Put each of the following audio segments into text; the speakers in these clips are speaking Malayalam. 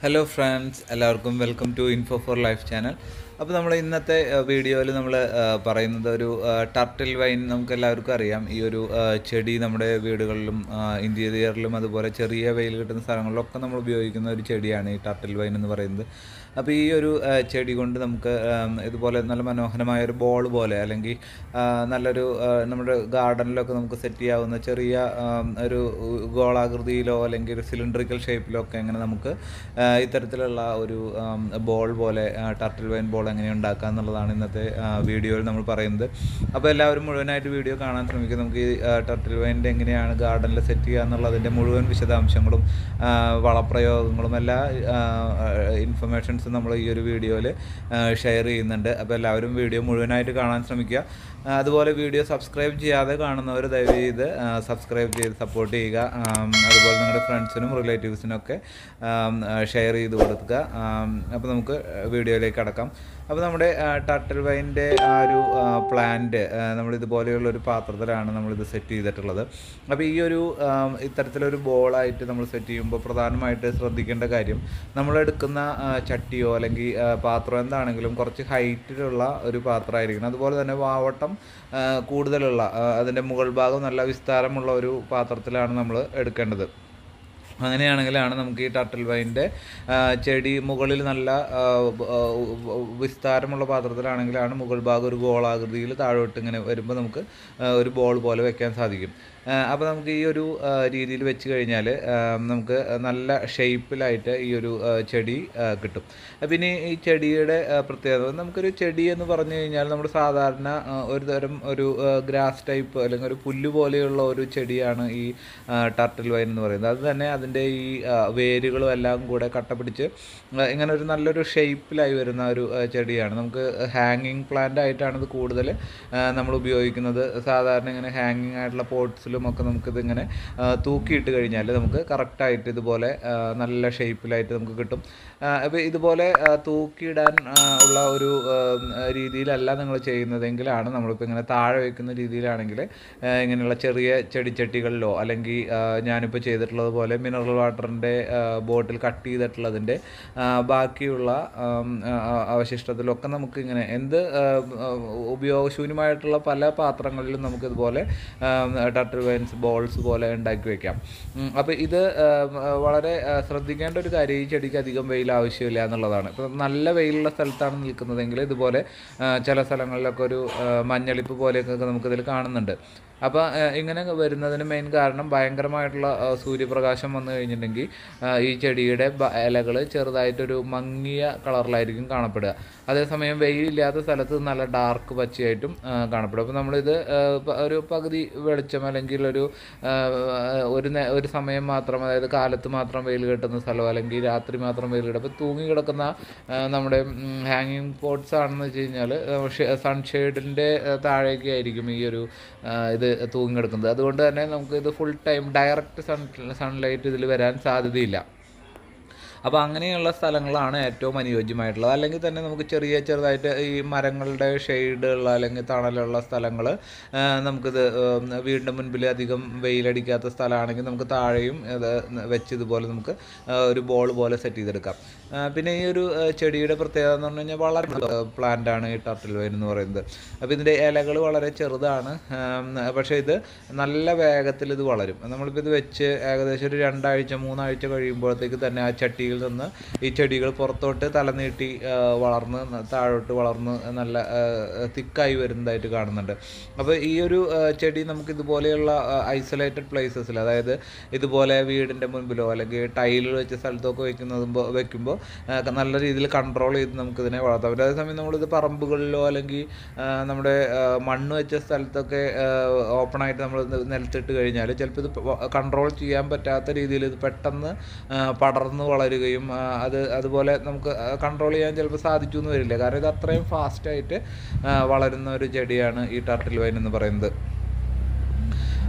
ഹലോ ഫ്രണ്ട്സ് എല്ലാവർക്കും welcome to info for life channel അപ്പോൾ നമ്മൾ ഇന്നത്തെ വീഡിയോയിൽ നമ്മൾ പറയുന്നത് ഒരു ടർട്ടിൽ വൈൻ നമുക്ക് എല്ലാവർക്കും അറിയാം ഈ ഒരു ആ, ചെടി നമ്മുടെ വീടുകളിലും ഇൻറ്റീരിയറിലും അതുപോലെ ചെറിയ വെയിൽ കിട്ടുന്ന സ്ഥലങ്ങളിലൊക്കെ നമ്മൾ ഉപയോഗിക്കുന്ന ഒരു ചെടിയാണ് ഈ ടർട്ടിൽ വൈൻ എന്ന് പറയുന്നത് അപ്പോൾ ഈ ഒരു ആ, ചെടി കൊണ്ട് നമുക്ക് ആം, ഇതുപോലെ നല്ല മനോഹരമായ ഒരു ബോൾ പോലെ അല്ലെങ്കിൽ ആ, നല്ലൊരു ആ, നമ്മുടെ ഗാർഡനിലൊക്കെ നമുക്ക് സെറ്റ് ചെയ്യാവുന്ന ചെറിയ ആം, ഒരു ഗോളാകൃതിയിലോ അല്ലെങ്കിൽ ഒരു സിലിണ്ടറിക്കൽ ഷേപ്പിലോ ഒക്കെ അങ്ങനെ നമുക്ക് ആ, ഇത്തരത്തിലുള്ള ഒരു ബോൾ പോലെ ടർട്ടിൽ വൈൻ ബോൾ എങ്ങനെ ഉണ്ടാക്കുക എന്നുള്ളതാണ് ഇന്നത്തെ ആ, വീഡിയോയിൽ നമ്മൾ പറയുന്നത് അപ്പോൾ എല്ലാവരും മുഴുവനായിട്ട് വീഡിയോ കാണാൻ ശ്രമിക്കുക നമുക്ക് ഈ ടർട്ടിൽ വൈൻ്റെ എങ്ങനെയാണ് ഗാർഡനിൽ സെറ്റ് ചെയ്യുക എന്നുള്ളതിൻ്റെ മുഴുവൻ വിശദാംശങ്ങളും ആ, വളപ്രയോഗങ്ങളും എല്ലാ ഇൻഫർമേഷൻസും നമ്മൾ ഈ ഒരു വീഡിയോയിൽ ഷെയർ ചെയ്യുന്നുണ്ട് അപ്പോൾ എല്ലാവരും വീഡിയോ മുഴുവനായിട്ട് കാണാൻ ശ്രമിക്കുക ആ, അതുപോലെ വീഡിയോ സബ്സ്ക്രൈബ് ചെയ്യാതെ കാണുന്നവർ ദയവ് ചെയ്ത് സബ്സ്ക്രൈബ് ചെയ്ത് സപ്പോർട്ട് ചെയ്യുക ആം, അതുപോലെ നിങ്ങളുടെ ഫ്രണ്ട്സിനും റിലേറ്റീവ്സിനും ഒക്കെ ഷെയർ ചെയ്ത് കൊടുക്കുക അപ്പോൾ നമുക്ക് വീഡിയോയിലേക്ക് കടക്കാം അപ്പോൾ നമ്മുടെ ടർട്ടിൽ വൈൻ്റെ ആ ഒരു പ്ലാന്റ് നമ്മൾ ഇതുപോലെയുള്ള ഒരു പാത്രത്തിലാണ് നമ്മളിത് സെറ്റ് ചെയ്തിട്ടുള്ളത് അപ്പോൾ ഈ ഒരു ആം, ഇത്തരത്തിലൊരു ബോളായിട്ട് നമ്മൾ സെറ്റ് ചെയ്യുമ്പോൾ പ്രധാനമായിട്ട് ശ്രദ്ധിക്കേണ്ട കാര്യം നമ്മളെടുക്കുന്ന ആ, ചട്ടിയോ അല്ലെങ്കിൽ ആ, പാത്രം എന്താണെങ്കിലും കുറച്ച് ഹൈറ്റിലുള്ള ഒരു പാത്രമായിരിക്കണം അതുപോലെ തന്നെ വാവട്ടം ആ, കൂടുതലുള്ള ആ, അതിൻ്റെ മുകൾ ഭാഗം നല്ല വിസ്താരമുള്ള ഒരു പാത്രത്തിലാണ് നമ്മൾ എടുക്കേണ്ടത് അങ്ങനെയാണെങ്കിലാണ് നമുക്ക് ഈ ടർട്ടിൽ വൈൻ്റെ ചെടി മുകളിൽ നല്ല ആ, ബ- ആ, വിസ്താരമുള്ള പാത്രത്തിലാണെങ്കിലാണ് മുകൾ ഭാഗം ഒരു ഗോളാകൃതിയിൽ താഴോട്ട് ഇങ്ങനെ വരുമ്പോൾ നമുക്ക് ആ, ഒരു ബോൾ പോലെ വെക്കാൻ സാധിക്കും അപ്പോൾ നമുക്ക് ഈ ഒരു ആ, രീതിയിൽ വെച്ച് കഴിഞ്ഞാൽ നമുക്ക് നല്ല ഷേപ്പിലായിട്ട് ഈ ഒരു ആ, ചെടി ആ, കിട്ടും പിന്നെ ഈ ചെടിയുടെ ആ, പ്രത്യേകത നമുക്കൊരു ചെടി എന്ന് പറഞ്ഞു കഴിഞ്ഞാൽ നമ്മൾ സാധാരണ ആ, ഒരു തരം ഒരു ഗ്രാസ് ടൈപ്പ് അല്ലെങ്കിൽ ഒരു പുല്ല് പോലെയുള്ള ഒരു ചെടിയാണ് ഈ ടർട്ടിൽ വൈൻ എന്ന് പറയുന്നത് അത് തന്നെ അതിൻ്റെ ഈ ആ, വേരുകളും എല്ലാം കൂടെ കട്ട പിടിച്ച് ആ, ഇങ്ങനെ ഒരു നല്ലൊരു ഷേപ്പിലായി വരുന്ന ഒരു ആ, ചെടിയാണ് നമുക്ക് ഹാങ്ങിങ് പ്ലാന്റ് ആയിട്ടാണ് ഇത് കൂടുതൽ നമ്മൾ ഉപയോഗിക്കുന്നത് സാധാരണ ഇങ്ങനെ ഹാങ്ങിങ് ആയിട്ടുള്ള പോട്ട്സിലും ഒക്കെ നമുക്കിത് ഇങ്ങനെ ആ, തൂക്കിയിട്ട് കഴിഞ്ഞാൽ നമുക്ക് കറക്റ്റായിട്ട് ഇതുപോലെ ആ, നല്ല ഷേപ്പിലായിട്ട് നമുക്ക് കിട്ടും അപ്പോൾ ഇതുപോലെ ആ, തൂക്കിയിടാൻ ആ, ഉള്ള ഒരു ആ, രീതിയിലല്ല നിങ്ങൾ ചെയ്യുന്നതെങ്കിലാണ് നമ്മളിപ്പോൾ ഇങ്ങനെ താഴെ വയ്ക്കുന്ന രീതിയിലാണെങ്കിൽ ആ, ഇങ്ങനെയുള്ള ചെറിയ ചെടിച്ചട്ടികളിലോ അല്ലെങ്കിൽ ആ, ഞാനിപ്പോൾ ചെയ്തിട്ടുള്ളത് പോലെ മിനറൽ വാട്ടറിൻ്റെ ബോട്ടിൽ കട്ട് ചെയ്തിട്ടുള്ളതിൻ്റെ ആ, ബാക്കിയുള്ള ആം, ആ, ആ, അവശിഷ്ടത്തിലൊക്കെ നമുക്ക് ഇങ്ങനെ എന്ത് ആ, ആ, ഉപയോഗശൂന്യമായിട്ടുള്ള പല പാത്രങ്ങളിലും നമുക്ക് ഇതുപോലെ ടർട്ടിൽ വൈൻസ് ബോൾസ് പോലെ ഉണ്ടാക്കി വെക്കാം അപ്പോൾ ഇത് ആ, വളരെ ആ, ശ്രദ്ധിക്കേണ്ട ഒരു കാര്യം ഈ ചെടിക്ക് അധികം വെയിൽ ആവശ്യമില്ല എന്നുള്ളതാണ് ഇപ്പം നല്ല വെയിലുള്ള സ്ഥലത്താണ് നിൽക്കുന്നതെങ്കിൽ ഇതുപോലെ ആ, ചില സ്ഥലങ്ങളിലൊക്കെ ഒരു ആ, മഞ്ഞളിപ്പ് പോലെയൊക്കെ നമുക്കിതിൽ കാണുന്നുണ്ട് അപ്പോൾ ഇങ്ങനെ വരുന്നതിന് മെയിൻ കാരണം ഭയങ്കരമായിട്ടുള്ള ആ, സൂര്യപ്രകാശം വന്നു കഴിഞ്ഞിട്ടുണ്ടെങ്കിൽ ആ, ഈ ചെടിയുടെ ഇലകൾ ചെറുതായിട്ടൊരു മങ്ങിയ കളറിലായിരിക്കും കാണപ്പെടുക അതേസമയം വെയിലില്ലാത്ത സ്ഥലത്ത് നല്ല ഡാർക്ക് പച്ചയായിട്ടും ആ, കാണപ്പെടും അപ്പോൾ നമ്മളിത് ആ, പ- ഒരു പകുതി വെളിച്ചം അല്ലെങ്കിൽ ഒരു ആ, ഒരു നേ- ഒരു സമയം മാത്രം അതായത് കാലത്ത് മാത്രം വെയിൽ കിട്ടുന്ന സ്ഥലം അല്ലെങ്കിൽ രാത്രി മാത്രം വെയിൽ കിട്ടും അപ്പോൾ തൂങ്ങി കിടക്കുന്ന ആ, നമ്മുടെ ഹാങ്ങിങ് പോട്ട്സ് ആണെന്ന് വെച്ച് കഴിഞ്ഞാൽ സൺഷെയ്ഡിൻ്റെ താഴേക്ക് ആയിരിക്കും ഈ ഒരു ആ, ഇത് തൂങ്ങി കിടക്കുന്നത് അതുകൊണ്ട് തന്നെ നമുക്ക് ഇത് full time direct sun sunlight ഇതിൽ വരാൻ സാധ്യതയില്ല അപ്പോൾ അങ്ങനെയുള്ള സ്ഥലങ്ങളാണ് ഏറ്റവും അനുയോജ്യമായിട്ടുള്ളത് അല്ലെങ്കിൽ തന്നെ നമുക്ക് ചെറിയ ചെറുതായിട്ട് ഈ മരങ്ങളുടെ ഷെയ്ഡുള്ള അല്ലെങ്കിൽ തണലുള്ള സ്ഥലങ്ങൾ നമുക്കിത് ഉം, വീടിൻ്റെ മുൻപിൽ അധികം വെയിലടിക്കാത്ത സ്ഥലമാണെങ്കിൽ നമുക്ക് താഴെയും ഇത് വെച്ച് ഇതുപോലെ നമുക്ക് ആ, ഒരു ബോൾ പോലെ സെറ്റ് ചെയ്തെടുക്കാം ആ, പിന്നെ ഈ ഒരു ആ, ചെടിയുടെ പ്രത്യേകത എന്ന് പറഞ്ഞു കഴിഞ്ഞാൽ വളരെ പ്ലാന്റ് ആണ് ഈ ടർട്ടിൽ വൈൻ എന്ന് പറയുന്നത് അപ്പോൾ ഇതിൻ്റെ ഇലകൾ വളരെ ചെറുതാണ് ആം, പക്ഷേ ഇത് നല്ല വേഗത്തിൽ ഇത് വളരും നമ്മളിപ്പോൾ ഇത് വെച്ച് ഏകദേശം ഒരു രണ്ടാഴ്ച മൂന്നാഴ്ച കഴിയുമ്പോഴത്തേക്ക് തന്നെ ആ ചട്ടിയിൽ നിന്ന് ഈ ചെടികൾ പുറത്തോട്ട് തലനീട്ടി ആ, വളർന്ന് ന- താഴോട്ട് വളർന്ന് നല്ല തിക്കായി വരുന്നതായിട്ട് കാണുന്നുണ്ട് അപ്പോൾ ഈ ഒരു ആ, ചെടി നമുക്ക് ഇതുപോലെയുള്ള ഐസൊലേറ്റഡ് പ്ലേസസിൽ അതായത് ഇതുപോലെ വീടിൻ്റെ മുൻപിലോ അല്ലെങ്കിൽ ടൈലിൽ വെച്ച സ്ഥലത്തൊക്കെ വെക്കുന്നത് വെക്കുമ്പോൾ നല്ല രീതിയിൽ കൺട്രോൾ ചെയ്ത് നമുക്കിതിനെ വളർത്താം ഒരു അതേസമയം നമ്മളിത് പറമ്പുകളിലോ അല്ലെങ്കിൽ ആ, നമ്മുടെ ആ, മണ്ണ് വെച്ച സ്ഥലത്തൊക്കെ ഓപ്പണായിട്ട് നമ്മൾ നിലത്തിട്ട് കഴിഞ്ഞാൽ ചിലപ്പോൾ ഇത് കൺട്രോൾ ചെയ്യാൻ പറ്റാത്ത രീതിയിൽ ഇത് പെട്ടെന്ന് ആ, പടർന്ന് വളരുകയും ആ, അത് അതുപോലെ നമുക്ക് കൺട്രോൾ ചെയ്യാൻ ചിലപ്പോൾ സാധിച്ചു എന്ന് വരില്ല കാരണം ഇത് അത്രയും ഫാസ്റ്റായിട്ട് വളരുന്ന ഒരു ചെടിയാണ് ഈ ടർട്ടിൽ വൈൻ എന്ന് പറയുന്നത്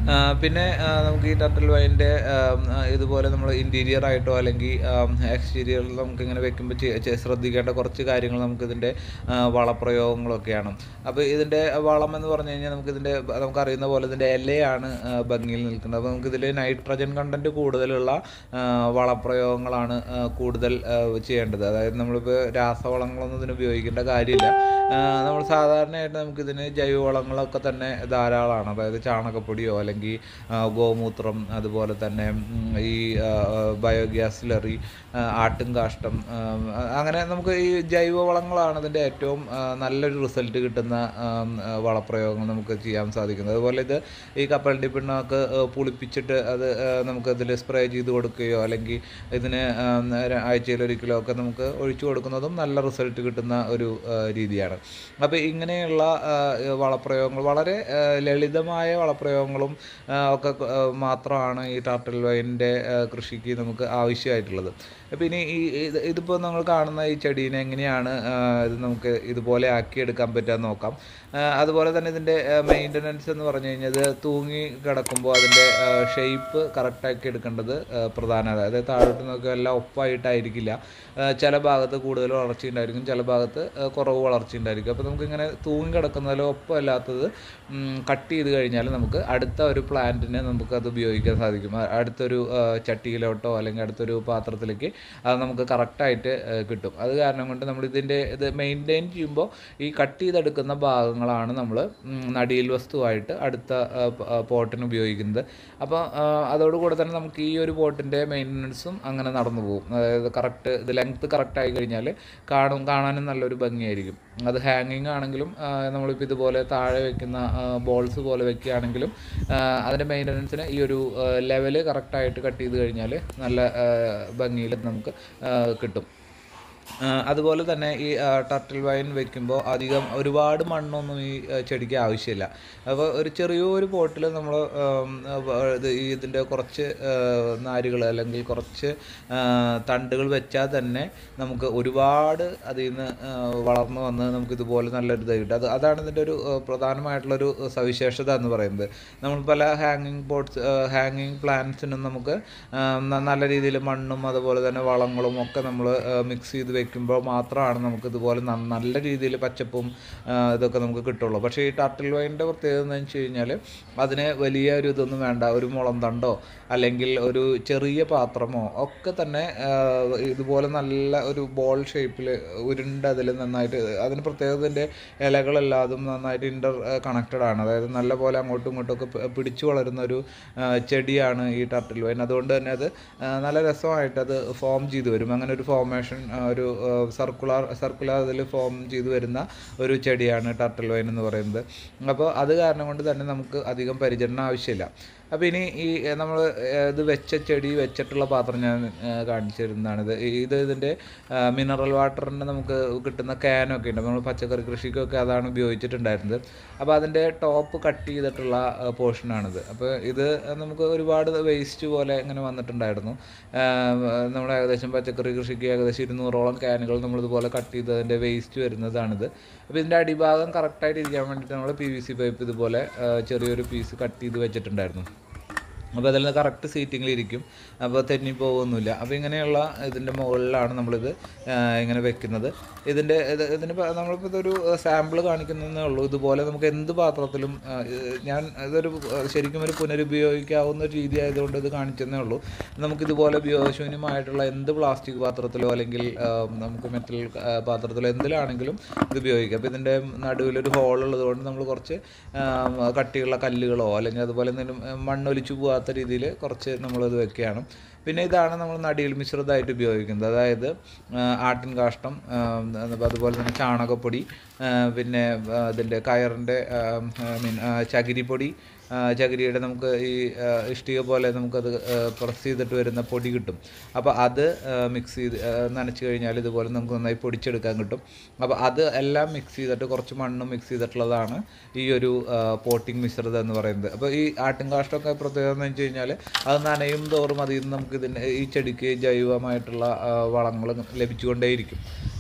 ആ, പിന്നെ ആ, നമുക്ക് ഈ ടർട്ടിൽ വൈൻ്റെ ഇതുപോലെ നമ്മൾ ഇൻറ്റീരിയർ ആയിട്ടോ അല്ലെങ്കിൽ എക്സ്റ്റീരിയറിൽ നമുക്ക് ഇങ്ങനെ വെക്കുമ്പോൾ ചെ- ചെ- ശ്രദ്ധിക്കേണ്ട കുറച്ച് കാര്യങ്ങൾ നമുക്ക് ഇതിൻ്റെ വളപ്രയോഗങ്ങളൊക്കെയാണ് അപ്പോൾ ഇതിൻ്റെ വളം എന്ന് പറഞ്ഞു കഴിഞ്ഞാൽ നമുക്ക് ഇതിൻ്റെ നമുക്കറിയുന്ന പോലെ ഇതിൻ്റെ ഇലയാണ് ആ, ഭംഗിയിൽ നിൽക്കുന്നത് അപ്പോൾ നമുക്ക് ഇതിൽ നൈട്രജൻ കണ്ടൻറ്റ് കൂടുതലുള്ള ആ, വളപ്രയോഗങ്ങളാണ് ആ, കൂടുതൽ ആ, ചെയ്യേണ്ടത് അതായത് നമ്മളിപ്പോൾ രാസവളങ്ങളൊന്നും ഇതിന് ഉപയോഗിക്കേണ്ട കാര്യമില്ല ആ, നമ്മൾ സാധാരണയായിട്ട് നമുക്കിതിന് ജൈവവളങ്ങളൊക്കെ തന്നെ ധാരാളമാണ് അതായത് ചാണകപ്പൊടിയോ അല്ലെങ്കിൽ ആ, ഗോമൂത്രം അതുപോലെ തന്നെ ഉം, ഈ ബയോഗ്യാസ് സ്ലറി ആട്ടും കാഷ്ടം ആ, അങ്ങനെ നമുക്ക് ഈ ജൈവവളങ്ങളാണ് ഇതിൻ്റെ ഏറ്റവും ആ, നല്ലൊരു റിസൾട്ട് കിട്ടുന്ന ആ, ആ, വളപ്രയോഗങ്ങൾ നമുക്ക് ചെയ്യാൻ സാധിക്കുന്നത് അതുപോലെ ഇത് ഈ കപ്പലണ്ടി പിണ്ണാക്ക് ആ, പുളിപ്പിച്ചിട്ട് അത് ആ, നമുക്ക് ഇതിൽ സ്പ്രേ ചെയ്ത് കൊടുക്കുകയോ അല്ലെങ്കിൽ ഇതിന് ആ, ര- ആഴ്ചയിലൊരിക്കലോ ഒക്കെ നമുക്ക് ഒഴിച്ചു കൊടുക്കുന്നതും നല്ല റിസൾട്ട് കിട്ടുന്ന ഒരു ആ, രീതിയാണ് അപ്പോൾ ഇങ്ങനെയുള്ള ആ, വളപ്രയോഗങ്ങൾ വളരെ ആ, ലളിതമായ വളപ്രയോഗങ്ങളും ആ, ഒക്കെ ആ, മാത്രമാണ് ഈ ടാർട്ടിൽ വൈൻ്റെ കൃഷിക്ക് നമുക്ക് ആവശ്യമായിട്ടുള്ളത് അപ്പോൾ ഇനി ഈ ഇത് ഇതിപ്പോൾ നമ്മൾ കാണുന്ന ഈ ചെടീനെ എങ്ങനെയാണ് ആ, ഇത് നമുക്ക് ഇതുപോലെ ആക്കിയെടുക്കാൻ പറ്റുക എന്ന് നോക്കാം ആ, അതുപോലെ തന്നെ ഇതിൻ്റെ മെയിൻ്റനൻസ് എന്ന് പറഞ്ഞു കഴിഞ്ഞാൽ ഇത് തൂങ്ങി കിടക്കുമ്പോൾ അതിൻ്റെ ഷേപ്പ് കറക്റ്റാക്കി എടുക്കേണ്ടത് ആ, പ്രധാനമാണ് അതായത് താഴോട്ട് നോക്കിയാൽ എല്ലാം ഒപ്പായിട്ടായിരിക്കില്ല ആ, ചില ഭാഗത്ത് കൂടുതൽ വളർച്ച ഉണ്ടായിരിക്കും ചില ഭാഗത്ത് ആ, കുറവ് വളർച്ച ഉണ്ടായിരിക്കും അപ്പോൾ നമുക്കിങ്ങനെ തൂങ്ങി കിടക്കുന്നതിൽ ഒപ്പമല്ലാത്തത് കട്ട് ചെയ്ത് കഴിഞ്ഞാൽ നമുക്ക് അടുത്ത ഒരു പ്ലാന്റിന് നമുക്കത് ഉപയോഗിക്കാൻ സാധിക്കും ആ, അടുത്തൊരു ആ, ചട്ടിയിലോട്ടോ അല്ലെങ്കിൽ അടുത്തൊരു പാത്രത്തിലേക്ക് അത് നമുക്ക് കറക്റ്റായിട്ട് കിട്ടും അത് കാരണം കൊണ്ട് നമ്മൾ ഇതിൻ്റെ ഇത് മെയിൻറ്റെയിൻ ചെയ്യുമ്പോൾ ഈ കട്ട് ചെയ്തെടുക്കുന്ന ഭാഗങ്ങളാണ് നമ്മൾ നടിയിൽ വസ്തുവായിട്ട് അടുത്ത ആ, പ- ആ, പോട്ടിന് ഉപയോഗിക്കുന്നത് അപ്പോൾ ആ, അതോടുകൂടെ തന്നെ നമുക്ക് ഈ ഒരു പോട്ടിൻ്റെ മെയിൻ്റനൻസും അങ്ങനെ നടന്നു പോകും അതായത് കറക്റ്റ് ഇത് ലെങ്ത്ത് കറക്റ്റ് ആയി കഴിഞ്ഞാൽ കാണും കാണാനും നല്ലൊരു ഭംഗിയായിരിക്കും അത് ഹാങ്ങിങ് ആണെങ്കിലും ആ, നമ്മളിപ്പോൾ ഇതുപോലെ താഴെ വെക്കുന്ന ബോൾസ് പോലെ വെക്കുകയാണെങ്കിലും ആ, അതിൻ്റെ മെയിൻ്റനൻസിന് ഈ ഒരു ലെവല് കറക്റ്റായിട്ട് കട്ട് ചെയ്ത് കഴിഞ്ഞാൽ നല്ല ഭംഗിയിൽ നമുക്ക് ആ, കിട്ടും ആ, അതുപോലെ തന്നെ ഈ ടർട്ടിൽ വൈൻ വെക്കുമ്പോൾ അധികം ഒരുപാട് മണ്ണൊന്നും ഈ ആ, ചെടിക്ക് ആവശ്യമില്ല അപ്പോൾ ഒരു ചെറിയൊരു പോട്ടിൽ നമ്മൾ ഇത് ഈ ഇതിൻ്റെ കുറച്ച് നാരുകൾ അല്ലെങ്കിൽ കുറച്ച് ആ, തണ്ടുകൾ വെച്ചാൽ തന്നെ നമുക്ക് ഒരുപാട് അതിൽ നിന്ന് ആ, വളർന്നു വന്ന് നമുക്ക് ഇതുപോലെ നല്ലൊരു ഇത് കിട്ടും അത് അതാണ് ഇതിൻ്റെ ഒരു ആ, പ്രധാനമായിട്ടുള്ളൊരു സവിശേഷത എന്ന് പറയുന്നത് നമ്മൾ പല ഹാങ്ങിങ് പോട്ട്സ് ഹാങ്ങിങ് പ്ലാന്റ്സിനും നമുക്ക് ആ, ന- നല്ല രീതിയിൽ മണ്ണും അതുപോലെ തന്നെ വളങ്ങളും ഒക്കെ നമ്മൾ മിക്സ് ചെയ്ത് വെക്കുമ്പോൾ മാത്രമാണ് നമുക്ക് ഇതുപോലെ ന- നല്ല രീതിയിൽ പച്ചപ്പും ആ, ഇതൊക്കെ നമുക്ക് കിട്ടുള്ളൂ പക്ഷേ ഈ ടർട്ടിൽ വൈൻ്റെ പ്രത്യേകത എന്ന് വെച്ച് കഴിഞ്ഞാൽ അതിന് വലിയ ഒരു ഇതൊന്നും വേണ്ട ഒരു മുളം തണ്ടോ അല്ലെങ്കിൽ ഒരു ചെറിയ പാത്രമോ ഒക്കെ തന്നെ ആ, ഇതുപോലെ നല്ല ഒരു ബോൾ ഷേപ്പിൽ ഉരുണ്ട് അതിൽ നന്നായിട്ട് അതിന് പ്രത്യേകതൻ്റെ ഇലകളെല്ലാതും നന്നായിട്ട് ഇൻ്റർ കണക്റ്റഡ് ആണ് അതായത് നല്ല പോലെ അങ്ങോട്ടും ഇങ്ങോട്ടും ഒക്കെ പി- പിടിച്ചു വളരുന്ന ഒരു ആ, ചെടിയാണ് ഈ ടർട്ടിൽ വൈൻ അതുകൊണ്ട് തന്നെ അത് ആ, നല്ല രസമായിട്ട് അത് ഫോം ചെയ്ത് വരും അങ്ങനെ ഒരു ഫോർമേഷൻ ഒരു സർക്കുലർ സർക്കുലർ അതിൽ ഫോം ചെയ്ത് വരുന്ന ഒരു ചെടിയാണ് ടർട്ടിൽ വൈൻ എന്ന് പറയുന്നത് അപ്പോൾ അത് കാരണം കൊണ്ട് തന്നെ നമുക്ക് അധികം പരിചരണം ആവശ്യമില്ല അപ്പോൾ ഇനി ഈ നമ്മൾ ഇത് വെച്ച ചെടി വെച്ചിട്ടുള്ള പാത്രം ഞാൻ ആ, കാണിച്ചു തരുന്നതാണിത് ഈ- ഇത് ഇതിൻ്റെ മിനറൽ വാട്ടറിന് നമുക്ക് കിട്ടുന്ന ക്യാനൊക്കെ ഉണ്ട് നമ്മൾ പച്ചക്കറി കൃഷിക്കൊക്കെ അതാണ് ഉപയോഗിച്ചിട്ടുണ്ടായിരുന്നത് അപ്പോൾ അതിൻ്റെ ടോപ്പ് കട്ട് ചെയ്തിട്ടുള്ള പോർഷനാണിത് അപ്പോൾ ഇത് നമുക്ക് ഒരുപാട് വേസ്റ്റ് പോലെ ഇങ്ങനെ വന്നിട്ടുണ്ടായിരുന്നു നമ്മൾ ഏകദേശം പച്ചക്കറി കൃഷിക്ക് ഏകദേശം ഇരുന്നൂറോളം ക്യാനുകൾ നമ്മളിതുപോലെ കട്ട് ചെയ്ത് അതിൻ്റെ വേസ്റ്റ് വരുന്നതാണിത് അപ്പോൾ ഇതിൻ്റെ അടിഭാഗം കറക്റ്റായിട്ട് ഇരിക്കാൻ വേണ്ടിയിട്ട് നമ്മൾ പി വി സി പൈപ്പ് ഇതുപോലെ ആ, ചെറിയൊരു പീസ് കട്ട് ചെയ്ത് വെച്ചിട്ടുണ്ടായിരുന്നു അപ്പോൾ അതിൽ നിന്ന് കറക്റ്റ് സീറ്റിങ്ങിൽ ഇരിക്കും അപ്പോൾ തെന്നി പോകുന്നില്ല അപ്പോൾ ഇങ്ങനെയുള്ള ഇതിൻ്റെ മുകളിലാണ് നമ്മളിത് ആ, ഇങ്ങനെ വെക്കുന്നത് ഇതിൻ്റെ ഇത് ഇതിന് പ- നമ്മളിപ്പോൾ ഇതൊരു സാമ്പിൾ കാണിക്കുന്നതേ ഉള്ളൂ ഇതുപോലെ നമുക്ക് എന്ത് പാത്രത്തിലും ആ, ഇത് ഞാൻ ഇതൊരു ആ, ശരിക്കും ഒരു പുനരുപയോഗിക്കാവുന്ന ഒരു രീതി ആയതുകൊണ്ട് ഇത് കാണിച്ചതേ ഉള്ളൂ നമുക്കിതുപോലെ ഉപയോഗശൂന്യമായിട്ടുള്ള എന്ത് പ്ലാസ്റ്റിക് പാത്രത്തിലോ അല്ലെങ്കിൽ ആ, നമുക്ക് മെറ്റൽ ആ, പാത്രത്തിലോ എന്തിലാണെങ്കിലും ഇത് ഉപയോഗിക്കാം അപ്പോൾ ഇതിൻ്റെ നടുവിലൊരു ഹോൾ ഉള്ളത് കൊണ്ട് നമ്മൾ കുറച്ച് ആ, കട്ടിയുള്ള കല്ലുകളോ അല്ലെങ്കിൽ അതുപോലെ എന്തെങ്കിലും ആ, മണ്ണൊലിച്ചു പോകാത്ത രീതിയിൽ കുറച്ച് നമ്മളത് വെക്കുകയാണ് പിന്നെ ഇതാണ് നമ്മൾ നടിയിൽ മിശ്രിതമായിട്ട് ഉപയോഗിക്കുന്നത് അതായത് ആ, ആട്ടിൻ കാഷ്ടം ആ, അതുപോലെ തന്നെ ചാണകപ്പൊടി ആ, പിന്നെ ആ, ഇതിൻ്റെ കയറിൻ്റെ മീൻ ചകിരിപ്പൊടി ആ, ചകിരിയുടെ നമുക്ക് ഈ ആ, ഇഷ്ടിക പോലെ നമുക്കത് പ്രസ് ചെയ്തിട്ട് വരുന്ന പൊടി കിട്ടും അപ്പോൾ അത് മിക്സ് ചെയ്ത് ആ, നനച്ച് കഴിഞ്ഞാൽ ഇതുപോലെ നമുക്ക് നന്നായി പൊടിച്ചെടുക്കാൻ കിട്ടും അപ്പോൾ അത് എല്ലാം മിക്സ് ചെയ്തിട്ട് കുറച്ച് മണ്ണും മിക്സ് ചെയ്തിട്ടുള്ളതാണ് ഈ ഒരു പോട്ടിംഗ് മിശ്രിതം എന്ന് പറയുന്നത് അപ്പോൾ ഈ ആട്ടിൻ കാഷ്ടമൊക്കെ പ്രത്യേകത എന്ന് വെച്ച് കഴിഞ്ഞാൽ അത് നനയും തോറും അതിൽ നിന്ന് നമുക്ക് ഇതിന് ഈ ചെടിക്ക് ജൈവമായിട്ടുള്ള വളങ്ങൾ ലഭിച്ചുകൊണ്ടേയിരിക്കും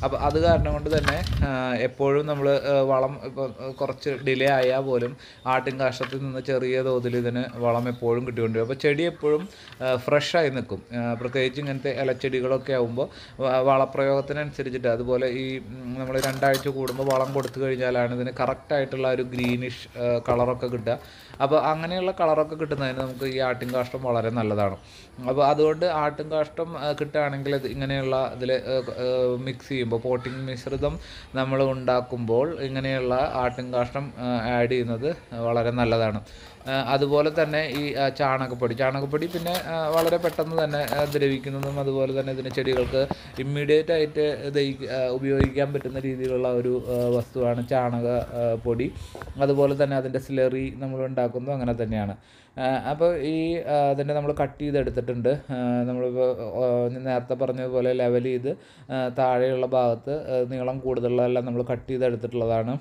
അപ്പോൾ അത് കാരണം കൊണ്ട് തന്നെ ആ, എപ്പോഴും നമ്മൾ വളം ഇപ്പോൾ കുറച്ച് ഡിലേ ആയാൽ പോലും ആട്ടിൻ കാഷ്ടത്തിൽ നിന്ന് ചെറിയ തോതിൽ ഇതിന് വളം എപ്പോഴും കിട്ടിക്കൊണ്ടിരും അപ്പോൾ ചെടി എപ്പോഴും ഫ്രഷായി നിൽക്കും ആ, പ്രത്യേകിച്ച് ഇങ്ങനത്തെ ഇലച്ചെടികളൊക്കെ ആകുമ്പോൾ വളപ്രയോഗത്തിനനുസരിച്ചിട്ട് അതുപോലെ ഈ നമ്മൾ രണ്ടാഴ്ച കൂടുമ്പോൾ വളം കൊടുത്തു കഴിഞ്ഞാലാണ് ഇതിന് കറക്റ്റായിട്ടുള്ള ഒരു ഗ്രീനിഷ് കളറൊക്കെ കിട്ടുക അപ്പോൾ അങ്ങനെയുള്ള കളറൊക്കെ കിട്ടുന്നതിന് നമുക്ക് ഈ ആട്ടിൻ കാഷ്ടം വളരെ നല്ലതാണ് അപ്പോൾ അതുകൊണ്ട് ആട്ടിൻ കാഷ്ടം ആ, കിട്ടുകയാണെങ്കിൽ ഇത് ഇങ്ങനെയുള്ള ഇതിൽ മിക്സ് ചെയ്യുമ്പോൾ പോട്ടിംഗ് മിശ്രിതം നമ്മൾ ഉണ്ടാക്കുമ്പോൾ ഇങ്ങനെയുള്ള ആട്ടിൻ കാഷ്ടം ആഡ് ചെയ്യുന്നത് വളരെ നല്ലതാണ് ആ, അതുപോലെ തന്നെ ഈ ആ, ചാണകപ്പൊടി ചാണകപ്പൊടി പിന്നെ ആ, വളരെ പെട്ടെന്ന് തന്നെ ആ, ദ്രവിക്കുന്നതും അതുപോലെ തന്നെ ഇതിന് ചെടികൾക്ക് ഇമ്മീഡിയറ്റ് ആയിട്ട് ദഹിക്ക- ആ, ഉപയോഗിക്കാൻ പറ്റുന്ന രീതിയിലുള്ള ഒരു ആ, വസ്തുവാണ് ചാണക ആ, പൊടി അതുപോലെ തന്നെ അതിൻ്റെ സ്ലറി നമ്മൾ ഉണ്ടാക്കുന്നത് അങ്ങനെ തന്നെയാണ് അപ്പോൾ ഈ ആ, അതിനെ നമ്മൾ കട്ട് ചെയ്തെടുത്തിട്ടുണ്ട് ആ, നമ്മളിപ്പോൾ ആ, ഞാൻ നേരത്തെ പറഞ്ഞതുപോലെ ലെവൽ ചെയ്ത് ആ, താഴെയുള്ള ഭാഗത്ത് ആ, നീളം കൂടുതലുള്ളതെല്ലാം നമ്മൾ കട്ട് ചെയ്തെടുത്തിട്ടുള്ളതാണ്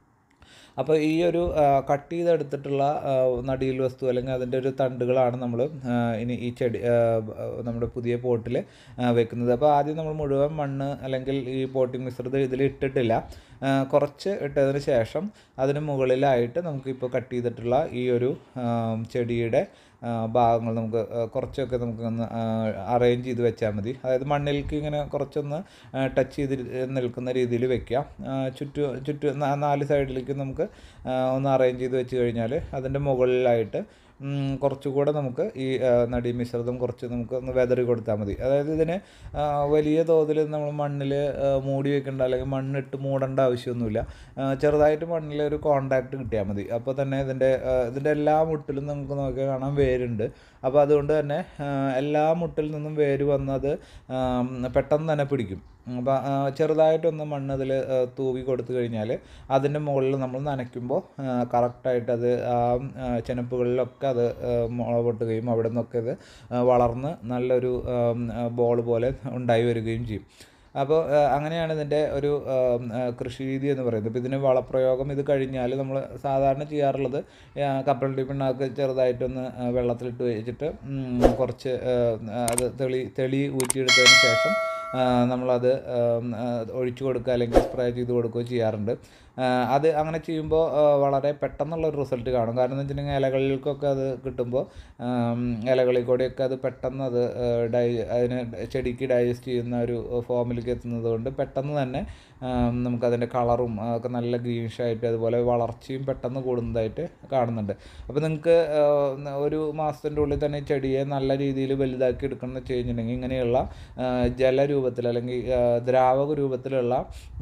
അപ്പോൾ ഈ ഒരു ആ, കട്ട് ചെയ്തെടുത്തിട്ടുള്ള ആ, നടിയിൽ വസ്തു അല്ലെങ്കിൽ അതിൻ്റെ ഒരു തണ്ടുകളാണ് നമ്മൾ ഇനി ഈ ചെടി ആ, ആ, നമ്മുടെ പുതിയ പോട്ടിൽ വെക്കുന്നത് അപ്പോൾ ആദ്യം നമ്മൾ മുഴുവൻ മണ്ണ് അല്ലെങ്കിൽ ഈ പോട്ടിംഗ് മിശ്രിതം ഇതിൽ ഇട്ടിട്ടില്ല ആ, കുറച്ച് ഇട്ടതിന് ശേഷം അതിന് മുകളിലായിട്ട് നമുക്കിപ്പോൾ കട്ട് ചെയ്തിട്ടുള്ള ഈ ഒരു ആ, ചെടിയുടെ ആ, ഭാഗങ്ങൾ നമുക്ക് ആ, കുറച്ചൊക്കെ നമുക്ക് ഒന്ന് അറേഞ്ച് ചെയ്ത് വെച്ചാൽ മതി അതായത് മണ്ണിലേക്ക് ഇങ്ങനെ കുറച്ചൊന്ന് ടച്ച് ചെയ്ത് നിൽക്കുന്ന രീതിയിൽ വെക്കാം ആ, ചുറ്റു ചുറ്റു നാ- നാല് സൈഡിലേക്ക് നമുക്ക് ആ, ഒന്ന് അറേഞ്ച് ചെയ്ത് വെച്ച് കഴിഞ്ഞാൽ അതിൻ്റെ മുകളിലായിട്ട് ഉം, കുറച്ചുകൂടെ നമുക്ക് ഈ ആ, നടി മിശ്രിതം കുറച്ച് നമുക്ക് ഒന്ന് വെതറി കൊടുത്താൽ മതി അതായത് ഇതിന് ആ, വലിയ തോതിൽ നമ്മൾ മണ്ണിൽ മൂടി വെക്കേണ്ട അല്ലെങ്കിൽ മണ്ണിട്ട് മൂടേണ്ട ആവശ്യമൊന്നുമില്ല ആ, ചെറുതായിട്ട് മണ്ണിൽ ഒരു കോണ്ടാക്ട് കിട്ടിയാൽ മതി അപ്പോൾ തന്നെ ഇതിൻ്റെ ആ, ഇതിൻ്റെ എല്ലാ മുട്ടിലും നമുക്ക് നോക്കിയാൽ കാണാൻ വേരുണ്ട് അപ്പോൾ അതുകൊണ്ട് തന്നെ ആ, എല്ലാ മുട്ടിൽ നിന്നും വേര് വന്നത് ആ, പെട്ടെന്ന് തന്നെ പിടിക്കും അപ്പോൾ ചെറുതായിട്ടൊന്ന് മണ്ണ് അതിൽ തൂവി കൊടുത്തു കഴിഞ്ഞാൽ അതിൻ്റെ മുകളിൽ നമ്മൾ നനയ്ക്കുമ്പോൾ കറക്റ്റായിട്ട് അത് ആ ആ, ചെനപ്പുകളിലൊക്കെ അത് ആ, മുള പൊട്ടുകയും അവിടെ നിന്നൊക്കെ ഇത് ആ, വളർന്ന് നല്ലൊരു ബോൾ പോലെ ഉണ്ടായി വരികയും ചെയ്യും അപ്പോൾ ആ, അങ്ങനെയാണ് ഇതിൻ്റെ ഒരു ആ, ആ, കൃഷി രീതി എന്ന് പറയുന്നത് ഇപ്പോൾ ഇതിന് വളപ്രയോഗം ഇത് കഴിഞ്ഞാൽ നമ്മൾ സാധാരണ ചെയ്യാറുള്ളത് ആ, കപ്പലണ്ടി പിണ്ണാക്ക് ചെറുതായിട്ടൊന്ന് ആ, വെള്ളത്തിലിട്ട് വെച്ചിട്ട് ഉം, കുറച്ച് ആ, അത് തെളി തെളി ഊറ്റിയെടുത്തതിന് ശേഷം ആ, നമ്മളത് ആം, ആ, ഒഴിച്ചു കൊടുക്കുക അല്ലെങ്കിൽ സ്പ്രേ ചെയ്ത് കൊടുക്കുകയോ ചെയ്യാറുണ്ട് ആ, അത് അങ്ങനെ ചെയ്യുമ്പോൾ ആ, വളരെ പെട്ടെന്നുള്ള ഒരു റിസൾട്ട് കാണും കാരണം എന്ന് വെച്ചിട്ടുണ്ടെങ്കിൽ ഇലകളിലേക്കൊക്കെ അത് കിട്ടുമ്പോൾ ആം, ഇലകളിൽ കൂടെയൊക്കെ അത് പെട്ടെന്ന് അത് ആ, ഡൈ അതിന് ചെടിക്ക് ഡൈജസ്റ്റ് ചെയ്യുന്ന ഒരു ഫോമിലേക്ക് എത്തുന്നത് കൊണ്ട് പെട്ടെന്ന് തന്നെ ആം, നമുക്കതിൻ്റെ കളറും ഒക്കെ നല്ല ഗ്രീനിഷ് ആയിട്ട് അതുപോലെ വളർച്ചയും പെട്ടെന്ന് കൂടുന്നതായിട്ട് കാണുന്നുണ്ട് അപ്പോൾ നിങ്ങൾക്ക് ഒരു മാസത്തിൻ്റെ ഉള്ളിൽ തന്നെ ഈ ചെടിയെ നല്ല രീതിയിൽ വലുതാക്കി എടുക്കണം എന്ന് വെച്ച് കഴിഞ്ഞിട്ടുണ്ടെങ്കിൽ ഇങ്ങനെയുള്ള ആ, ജലരൂപത്തിൽ അല്ലെങ്കിൽ ആ, ദ്രാവക രൂപത്തിലുള്ള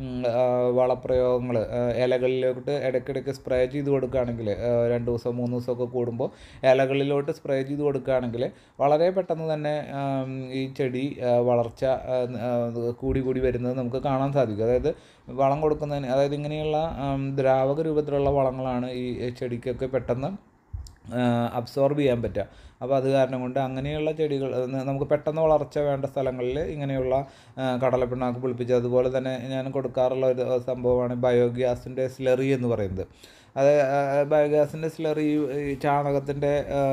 വളപ്രയോഗങ്ങൾ ഇലകളിലോട്ട് ഇടയ്ക്കിടയ്ക്ക് സ്പ്രേ ചെയ്ത് കൊടുക്കുകയാണെങ്കിൽ ആ, രണ്ട് ദിവസം മൂന്ന് ദിവസമൊക്കെ കൂടുമ്പോൾ ഇലകളിലോട്ട് സ്പ്രേ ചെയ്ത് കൊടുക്കുകയാണെങ്കിൽ വളരെ പെട്ടെന്ന് തന്നെ ആം, ഈ ചെടി ആ, വളർച്ച ആ, ആ, കൂടി കൂടി വരുന്നത് നമുക്ക് കാണാൻ സാധിക്കും അതായത് വളം കൊടുക്കുന്നതിന് അതായത് ഇങ്ങനെയുള്ള ആം, ദ്രാവക രൂപത്തിലുള്ള വളങ്ങളാണ് ഈ ചെടിക്കൊക്കെ പെട്ടെന്ന് അബ്സോർബ് ചെയ്യാൻ പറ്റുക അപ്പോൾ അത് കാരണം കൊണ്ട് അങ്ങനെയുള്ള ചെടികൾ അത് നമുക്ക് പെട്ടെന്ന് വളർച്ച വേണ്ട സ്ഥലങ്ങളിൽ ഇങ്ങനെയുള്ള ആ, കടലപ്പിണ്ണാക്ക് പുളിപ്പിച്ച് അതുപോലെ തന്നെ ഞാൻ കൊടുക്കാറുള്ള ഒരു സംഭവമാണ് ബയോഗ്യാസിൻ്റെ സ്ലറി എന്ന് പറയുന്നത് അത് ബയോഗ്യാസിൻ്റെ സ്ലറി ഈ ചാണകത്തിൻ്റെ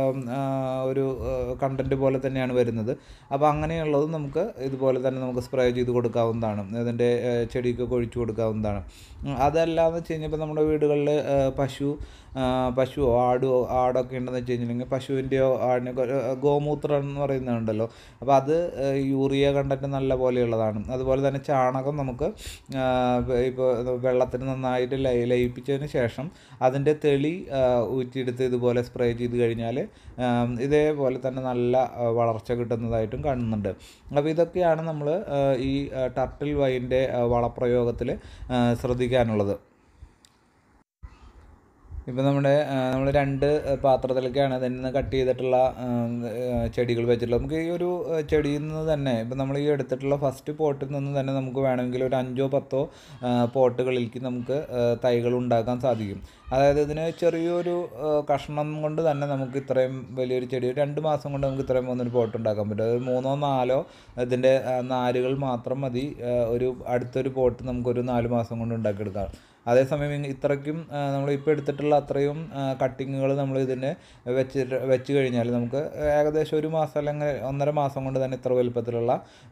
ഒരു കണ്ടൻറ്റ് പോലെ തന്നെയാണ് വരുന്നത് അപ്പോൾ അങ്ങനെയുള്ളത് നമുക്ക് ഇതുപോലെ തന്നെ നമുക്ക് സ്പ്രേ ചെയ്ത് കൊടുക്കാവുന്നതാണ് അതിൻ്റെ ചെടിക്കൊക്കെ ഒഴിച്ചു കൊടുക്കാവുന്നതാണ് ഉം, അതല്ലാന്ന് വെച്ച് കഴിഞ്ഞപ്പോൾ നമ്മുടെ വീടുകളിൽ പശു ആ, പശുവോ ആടോ ആടൊക്കെ ഉണ്ടെന്ന് വെച്ച് കഴിഞ്ഞിട്ടുണ്ടെങ്കിൽ പശുവിൻ്റെയോ ആടിനൊക്കെ ഒരു ഗോമൂത്രം എന്ന് പറയുന്നുണ്ടല്ലോ അപ്പോൾ അത് ആ, യൂറിയ കണ്ടൻറ്റ് നല്ല പോലെയുള്ളതാണ് അതുപോലെ തന്നെ ചാണകം നമുക്ക് ഇപ്പോൾ വെള്ളത്തിന് നന്നായിട്ട് ലയി ലയിപ്പിച്ചതിന് ശേഷം അതിൻ്റെ തെളി ആ, ഊറ്റിയെടുത്ത് ഇതുപോലെ സ്പ്രേ ചെയ്ത് കഴിഞ്ഞാൽ ആം, ഇതേപോലെ തന്നെ നല്ല ആ, വളർച്ച കിട്ടുന്നതായിട്ടും കാണുന്നുണ്ട് അപ്പോൾ ഇതൊക്കെയാണ് നമ്മൾ ഈ ടർട്ടിൽ വൈൻ്റെ വളപ്രയോഗത്തിൽ ശ്രദ്ധിക്കാനുള്ളത് ഇപ്പം നമ്മുടെ നമ്മൾ രണ്ട് പാത്രത്തിലേക്കാണ് അതിൽ നിന്ന് കട്ട് ചെയ്തിട്ടുള്ള ആ, ആ, ചെടികൾ വെച്ചിട്ടുള്ളത് നമുക്ക് ഈ ഒരു ആ, ചെടിയിൽ നിന്ന് തന്നെ ഇപ്പം നമ്മൾ ഈ എടുത്തിട്ടുള്ള ഫസ്റ്റ് പോട്ടിൽ നിന്ന് തന്നെ നമുക്ക് വേണമെങ്കിൽ ഒരു അഞ്ചോ പത്തോ ആ, പോട്ടുകളിലേക്ക് നമുക്ക് ആ, തൈകൾ ഉണ്ടാക്കാൻ സാധിക്കും അതായത് ഇതിന് ചെറിയൊരു ആ, കഷ്ണം കൊണ്ട് തന്നെ നമുക്ക് ഇത്രയും വലിയൊരു ചെടി ഒരു രണ്ട് മാസം കൊണ്ട് നമുക്ക് ഇത്രയും പോകുന്നൊരു പോട്ട് ഉണ്ടാക്കാൻ പറ്റും അതായത് മൂന്നോ നാലോ ഇതിൻ്റെ ആ, നാരുകൾ മാത്രം മതി ആ, ഒരു അടുത്തൊരു പോട്ട് നമുക്കൊരു നാല് മാസം കൊണ്ട് ഉണ്ടാക്കിയെടുക്കാം അതേസമയം ഇങ് ഇത്രയ്ക്കും നമ്മൾ ഇപ്പോൾ എടുത്തിട്ടുള്ള അത്രയും കട്ടിങ്ങുകൾ നമ്മൾ ഇതിന് വെച്ചിട്ട് വെച്ച് കഴിഞ്ഞാൽ നമുക്ക് ഏകദേശം ഒരു മാസം അല്ലെങ്കിൽ ഒന്നര മാസം കൊണ്ട് തന്നെ ഇത്ര വലുപ്പത്തിലുള്ള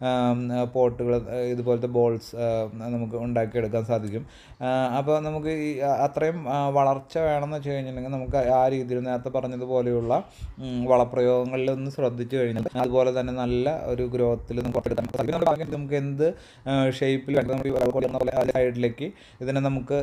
പോട്ടുകൾ ഇതുപോലത്തെ ബോൾസ് നമുക്ക് ഉണ്ടാക്കിയെടുക്കാൻ സാധിക്കും അപ്പോൾ നമുക്ക് ഈ അത്രയും വളർച്ച വേണമെന്ന് വെച്ച് കഴിഞ്ഞിട്ടുണ്ടെങ്കിൽ നമുക്ക് ആ രീതിയിൽ നേരത്തെ പറഞ്ഞതുപോലെയുള്ള വളപ്രയോഗങ്ങളിൽ ഒന്ന് ശ്രദ്ധിച്ചു കഴിഞ്ഞാൽ അതുപോലെ തന്നെ നല്ല ഒരു ഗ്രോത്തിൽ നമുക്ക് എടുക്കാൻ സാധിക്കും നമുക്ക് എന്ത് ഷേപ്പിൽ സൈഡിലേക്ക് ഇതിനെ നമുക്ക്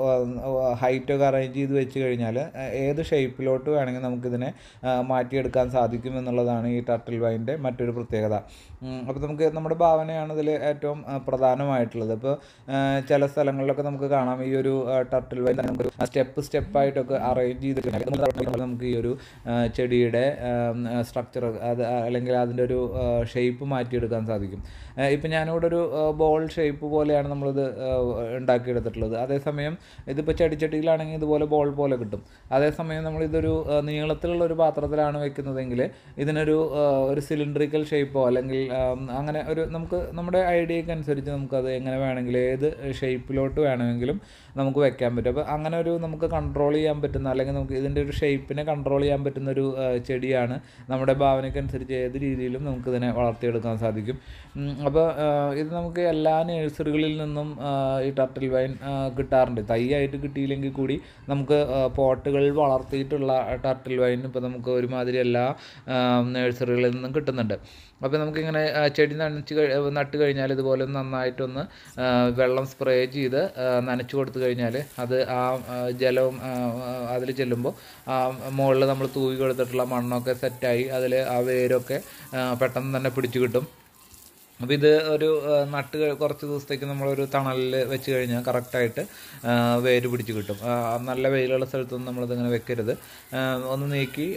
ഹൈറ്റൊക്കെ അറേഞ്ച് ചെയ്ത് വെച്ച് കഴിഞ്ഞാൽ ഏത് ഷേപ്പിലോട്ട് വേണമെങ്കിൽ നമുക്കിതിനെ മാറ്റിയെടുക്കാൻ സാധിക്കും എന്നുള്ളതാണ് ഈ ടർട്ടിൽ വൈൻ്റെ മറ്റൊരു പ്രത്യേകത അപ്പോൾ നമുക്ക് നമ്മുടെ ഭാവനയാണ് ഇതിൽ ഏറ്റവും പ്രധാനമായിട്ടുള്ളത് ഇപ്പോൾ ചില സ്ഥലങ്ങളിലൊക്കെ നമുക്ക് കാണാം ഈ ഒരു ടർട്ടിൽ വൈൻ നമുക്ക് സ്റ്റെപ്പ് സ്റ്റെപ്പായിട്ടൊക്കെ അറേഞ്ച് ചെയ്ത് കഴിഞ്ഞാൽ നമുക്ക് ഈ ഒരു ചെടിയുടെ സ്ട്രക്ചർ അത് അല്ലെങ്കിൽ അതിൻ്റെ ഒരു ഷേപ്പ് മാറ്റിയെടുക്കാൻ സാധിക്കും ഇപ്പം ഞാനിവിടെ ഒരു ബോൾ ഷേപ്പ് പോലെയാണ് നമ്മളിത് ഉണ്ടാക്കിയെടുത്തിട്ടുള്ളത് അതേസമയം ഇതിപ്പോൾ ചെടിച്ചട്ടിയിലാണെങ്കിൽ ഇതുപോലെ ബോൾ പോലെ കിട്ടും അതേസമയം നമ്മളിതൊരു നീളത്തിലുള്ള ഒരു പാത്രത്തിലാണ് വെക്കുന്നതെങ്കിൽ ഇതിനൊരു ഒരു സിലിണ്ടറിക്കൽ ഷേപ്പോ അല്ലെങ്കിൽ അങ്ങനെ ഒരു നമുക്ക് നമ്മുടെ ഐഡിയക്ക് അനുസരിച്ച് നമുക്കത് എങ്ങനെ വേണമെങ്കിലും ഏത് ഷേപ്പിലോട്ട് വേണമെങ്കിലും നമുക്ക് വെക്കാൻ പറ്റും അപ്പോൾ അങ്ങനെ ഒരു നമുക്ക് കൺട്രോൾ ചെയ്യാൻ പറ്റുന്ന അല്ലെങ്കിൽ നമുക്ക് ഇതിൻ്റെ ഒരു ഷേപ്പിനെ കൺട്രോൾ ചെയ്യാൻ പറ്റുന്ന ഒരു ചെടിയാണ് നമ്മുടെ ഭാവനയ്ക്കനുസരിച്ച് ഏത് രീതിയിലും നമുക്കിതിനെ വളർത്തിയെടുക്കാൻ സാധിക്കും അപ്പോൾ ഇത് നമുക്ക് എല്ലാ നഴ്സറികളിൽ നിന്നും ഈ ടർട്ടിൽ വൈൻ കിട്ടാറുണ്ട് തൈയായിട്ട് കിട്ടിയില്ലെങ്കിൽ കൂടി നമുക്ക് പോട്ടുകളിൽ വളർത്തിയിട്ടുള്ള ടർട്ടിൽ വൈൻ ഇപ്പോൾ നമുക്ക് ഒരുമാതിരി എല്ലാ നഴ്സറികളിൽ നിന്നും കിട്ടുന്നുണ്ട് അപ്പോൾ നമുക്കിങ്ങനെ ചെടി നനച്ച് നട്ട് കഴിഞ്ഞാൽ ഇതുപോലെ നന്നായിട്ടൊന്ന് വെള്ളം സ്പ്രേ ചെയ്ത് നനച്ചു കൊടുത്തു കഴിഞ്ഞാൽ അത് ആ ജലവും അതിൽ ചെല്ലുമ്പോൾ മുകളിൽ നമ്മൾ തൂവി കൊടുത്തിട്ടുള്ള മണ്ണൊക്കെ സെറ്റായി അതിൽ ആ വേരൊക്കെ പെട്ടെന്ന് തന്നെ പിടിച്ചു കിട്ടും അപ്പോൾ ഇത് ഒരു നട്ട് കുറച്ച് ദിവസത്തേക്ക് നമ്മളൊരു തണലിൽ വെച്ച് കഴിഞ്ഞാൽ കറക്റ്റായിട്ട് വേര് പിടിച്ച് കിട്ടും നല്ല വെയിലുള്ള സ്ഥലത്തൊന്നും നമ്മളിതിങ്ങനെ വെക്കരുത് ഒന്ന് നീക്കി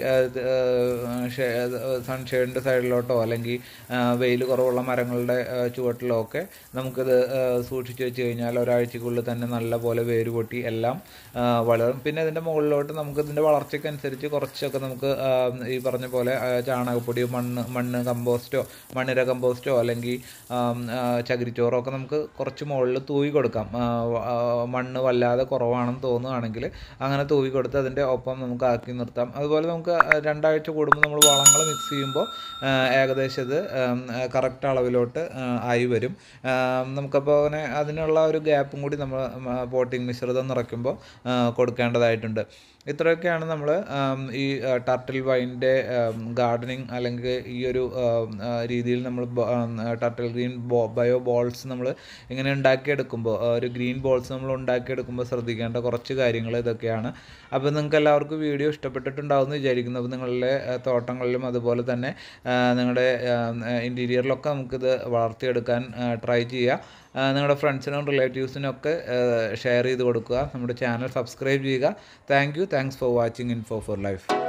സൺഷെയ്ഡിൻ്റെ സൈഡിലോട്ടോ അല്ലെങ്കിൽ വെയിൽ കുറവുള്ള മരങ്ങളുടെ ചുവട്ടിലോ ഒക്കെ നമുക്കിത് സൂക്ഷിച്ച് വെച്ച് കഴിഞ്ഞാൽ ഒരാഴ്ചക്കുള്ളിൽ തന്നെ നല്ല പോലെ വേര് പൊട്ടി എല്ലാം വളരും പിന്നെ ഇതിൻ്റെ മുകളിലോട്ട് നമുക്ക് ഇതിൻ്റെ വളർച്ചയ്ക്കനുസരിച്ച് കുറച്ചൊക്കെ നമുക്ക് ഈ പറഞ്ഞ പോലെ ചാണകപ്പൊടിയോ മണ്ണ് മണ്ണ് കമ്പോസ്റ്റോ മണ്ണിര കമ്പോസ്റ്റോ അല്ലെങ്കിൽ ചകിരിച്ചോറോ ഒക്കെ നമുക്ക് കുറച്ച് മുകളിൽ തൂവി കൊടുക്കാം മണ്ണ് വല്ലാതെ കുറവാണെന്ന് തോന്നുകയാണെങ്കിൽ അങ്ങനെ തൂവി കൊടുത്ത് അതിൻ്റെ ഒപ്പം നമുക്ക് ആക്കി നിർത്താം അതുപോലെ നമുക്ക് രണ്ടാഴ്ച കൂടുമ്പോൾ നമ്മൾ വളങ്ങൾ മിക്സ് ചെയ്യുമ്പോൾ ഏകദേശം ഇത് കറക്റ്റ് അളവിലോട്ട് ആയി വരും നമുക്കപ്പോൾ അങ്ങനെ അതിനുള്ള ഒരു ഗ്യാപ്പും കൂടി നമ്മൾ പോട്ടിംഗ് മിശ്രിതം നിറയ്ക്കുമ്പോൾ കൊടുക്കേണ്ടതായിട്ടുണ്ട് ഇത്രയൊക്കെയാണ് നമ്മൾ ഈ ടർട്ടിൽ വൈൻ്റെ ഗാർഡനിങ് അല്ലെങ്കിൽ ഈ ഒരു രീതിയിൽ നമ്മൾ ടർട്ടിൽ ഗ്രീൻ ബോ ബയോ ബോൾസ് നമ്മൾ ഇങ്ങനെ ഉണ്ടാക്കിയെടുക്കുമ്പോൾ ഒരു ഗ്രീൻ ബോൾസ് നമ്മൾ ഉണ്ടാക്കിയെടുക്കുമ്പോൾ ശ്രദ്ധിക്കേണ്ട കുറച്ച് കാര്യങ്ങൾ ഇതൊക്കെയാണ് അപ്പോൾ നിങ്ങൾക്ക് എല്ലാവർക്കും വീഡിയോ ഇഷ്ടപ്പെട്ടിട്ടുണ്ടാവുമെന്ന് വിചാരിക്കുന്നു അപ്പോൾ നിങ്ങളുടെ തോട്ടങ്ങളിലും അതുപോലെ തന്നെ നിങ്ങളുടെ ഇൻറ്റീരിയറിലൊക്കെ നമുക്കിത് വളർത്തിയെടുക്കാൻ ട്രൈ ചെയ്യുക നിങ്ങളുടെ ഫ്രണ്ട്സിനും റിലേറ്റീവ്സിനും ഒക്കെ ഷെയർ ചെയ്ത് കൊടുക്കുക നമ്മുടെ ചാനൽ സബ്സ്ക്രൈബ് ചെയ്യുക thank you thanks for watching info for life